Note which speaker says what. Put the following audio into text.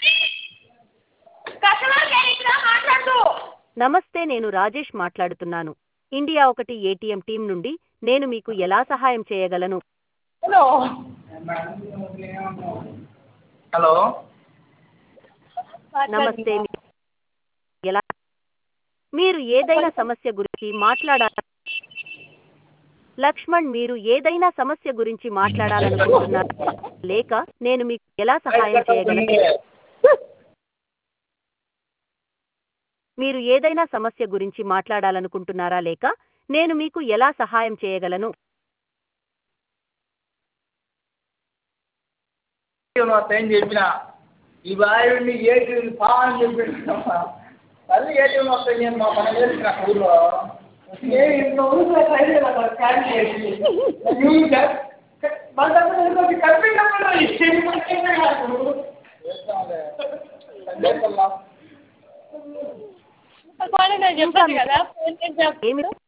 Speaker 1: Customer care ఇట్లా మాట్లాడు
Speaker 2: నమస్తే నేను రాజేష్ మాట్లాడుతున్నాను ఇండియా ఒకటి ఏటీఎం టీం నుండి నేను మీకు ఎలా సహాయం చేయగలను
Speaker 1: హలో
Speaker 3: హలో
Speaker 2: నమస్తే మీ- ఎలా మీరు ఏదైనా సమస్య గురించి మాట్లాడాల లక్ష్మణ్ మీరు ఏదైనా సమస్య గురించి మాట్లాడాలనుకుంటున్నారు లేక నేను మీకు ఎలా సహాయం చేయగలను మీరు ఏదైనా సమస్య గురించి మాట్లాడాలనుకుంటున్నారా లేక నేను మీకు ఎలా సహాయం చేయగలను
Speaker 3: ఏం చెప్పిన ఈ బాయుడిని ఏటీఎం పా అని చెప్పిన మళ్ళీ ఏటీఎం వస్తాయి నేను మా పని చేసిన ఊళ్ళో నేను ఇంత ఊళ్ళో ట్రై చేయాలి క్యాన్ చేసి మళ్ళీ కనిపించకుండా
Speaker 1: చెప్పచ్చు కదా ఫోన్ చేసి చెప్పు.
Speaker 2: ఏమి